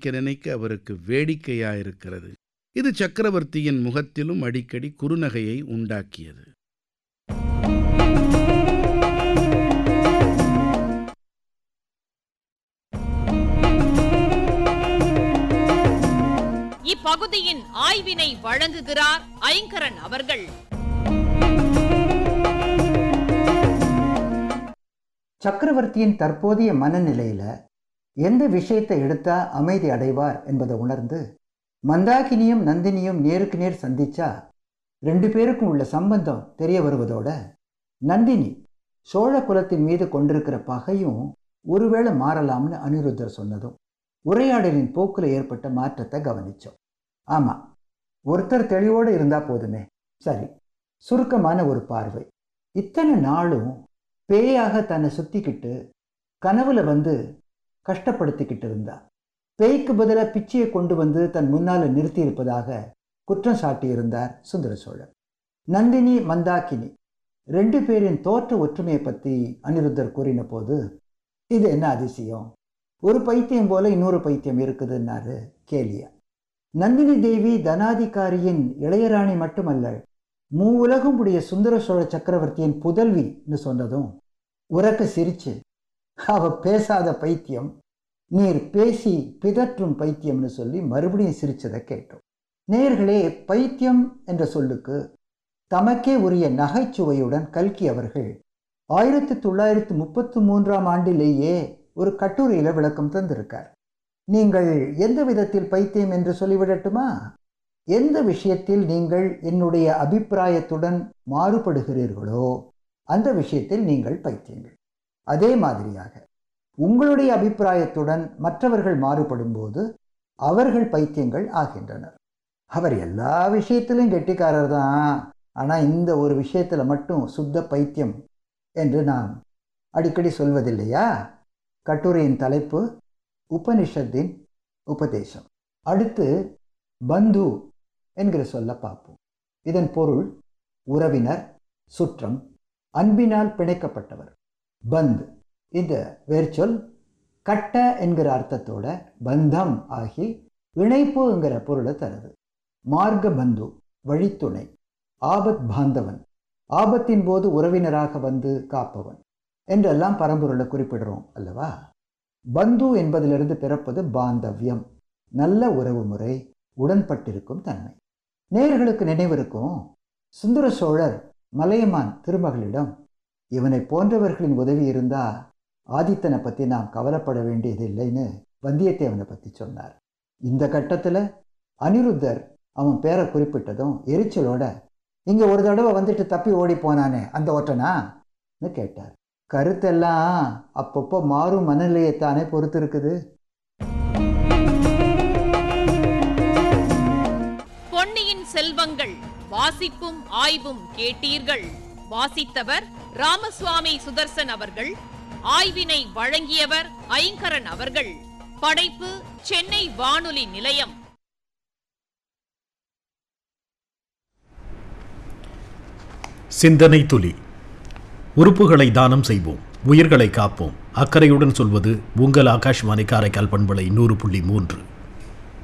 நினைக்க நினைக்க அவருக்கு வேடிக்கையாயிருக்கிறது இது சக்கரவர்த்தியின் முகத்திலும் அடிக்கடி குறுநகையை உண்டாக்கியது இப்பகுதியின் ஆய்வினை வழங்குகிறார் ஐங்கரன் அவர்கள் சக்கரவர்த்தியின் தற்போதைய மனநிலையில எந்த விஷயத்தை எடுத்தா அமைதி அடைவார் என்பதை உணர்ந்து மந்தாகினியும் நந்தினியும் நேருக்கு நேர் சந்திச்சா ரெண்டு பேருக்கும் உள்ள சம்பந்தம் தெரிய வருவதோட நந்தினி சோழ குலத்தின் மீது கொண்டிருக்கிற பகையும் ஒருவேளை மாறலாம்னு அனிருத்தர் சொன்னதும் உரையாடலின் போக்குல ஏற்பட்ட மாற்றத்தை கவனிச்சோம் ஆமா ஒருத்தர் தெளிவோடு இருந்தா போதுமே சரி சுருக்கமான ஒரு பார்வை இத்தனை நாளும் பேயாக தன்னை சுத்திக்கிட்டு கனவுல வந்து கஷ்டப்படுத்திக்கிட்டு இருந்தா பேய்க்கு பதிலாக பிச்சையை கொண்டு வந்து தன் முன்னால நிறுத்தி இருப்பதாக குற்றம் சாட்டியிருந்தார் சுந்தர சோழர் நந்தினி மந்தாக்கினி ரெண்டு பேரின் தோற்ற ஒற்றுமையை பற்றி அனிருத்தர் கூறின போது இது என்ன அதிசயம் ஒரு பைத்தியம் போல இன்னொரு பைத்தியம் இருக்குதுன்னாரு கேலியா நந்தினி தேவி தனாதிகாரியின் இளையராணி மட்டுமல்ல மூவுலகும் உடைய சுந்தர சோழ சக்கரவர்த்தியின் புதல்வின்னு சொன்னதும் உறக்க சிரிச்சு அவ பேசாத பைத்தியம் நீர் பேசி பிதற்றும் பைத்தியம்னு சொல்லி மறுபடியும் சிரிச்சதை கேட்டோம் நேர்களே பைத்தியம் என்ற சொல்லுக்கு தமக்கே உரிய நகைச்சுவையுடன் கல்கி அவர்கள் ஆயிரத்தி தொள்ளாயிரத்தி முப்பத்தி மூன்றாம் ஆண்டிலேயே ஒரு கட்டுரையில விளக்கம் தந்திருக்கார் நீங்கள் எந்த விதத்தில் பைத்தியம் என்று சொல்லிவிடட்டுமா எந்த விஷயத்தில் நீங்கள் என்னுடைய அபிப்பிராயத்துடன் மாறுபடுகிறீர்களோ அந்த விஷயத்தில் நீங்கள் பைத்தியங்கள் அதே மாதிரியாக உங்களுடைய அபிப்பிராயத்துடன் மற்றவர்கள் மாறுபடும்போது அவர்கள் பைத்தியங்கள் ஆகின்றனர் அவர் எல்லா விஷயத்திலும் கெட்டிக்காரர் தான் ஆனால் இந்த ஒரு விஷயத்தில் மட்டும் சுத்த பைத்தியம் என்று நாம் அடிக்கடி சொல்வதில்லையா கட்டுரையின் தலைப்பு உபனிஷத்தின் உபதேசம் அடுத்து பந்து என்கிற சொல்ல பார்ப்போம் இதன் பொருள் உறவினர் சுற்றம் அன்பினால் பிணைக்கப்பட்டவர் பந்த் இந்த வேர்ச்சொல் கட்ட என்கிற அர்த்தத்தோட பந்தம் ஆகி இணைப்புங்கிற பொருளை தருது மார்க்க பந்து வழித்துணை ஆபத் பாந்தவன் ஆபத்தின் போது உறவினராக வந்து காப்பவன் என்றெல்லாம் பரம்பொருளை குறிப்பிடுறோம் அல்லவா பந்து என்பதிலிருந்து பிறப்பது பாந்தவ்யம் நல்ல உறவு முறை உடன்பட்டிருக்கும் தன்மை நேர்களுக்கு நினைவிருக்கும் சுந்தர சோழர் மலையமான் திருமகளிடம் இவனை போன்றவர்களின் உதவி இருந்தா ஆதித்தனை பற்றி நாம் கவலைப்பட வேண்டியது இல்லைன்னு வந்தியத்தேவனை பற்றி சொன்னார் இந்த கட்டத்தில் அனிருத்தர் அவன் பேரை குறிப்பிட்டதும் எரிச்சலோட இங்கே ஒரு தடவை வந்துட்டு தப்பி ஓடி போனானே அந்த ஒற்றனான்னு கேட்டார் கருத்தெல்லாம் அப்பப்போ மாறும் மனநிலையைத்தானே பொறுத்து இருக்குது பொன்னியின் செல்வங்கள் வாசிப்பும் ஆய்வும் கேட்டீர்கள் வாசித்தவர் ராமசுவாமி சுதர்சன் அவர்கள் ஆய்வினை வழங்கியவர் ஐங்கரன் அவர்கள் படைப்பு சென்னை வானொலி நிலையம் சிந்தனை துளி உறுப்புகளை தானம் செய்வோம் உயிர்களை காப்போம் அக்கறையுடன் சொல்வது உங்கள் ஆகாஷ்வாணி காரைக்கால் பண்பலை நூறு புள்ளி மூன்று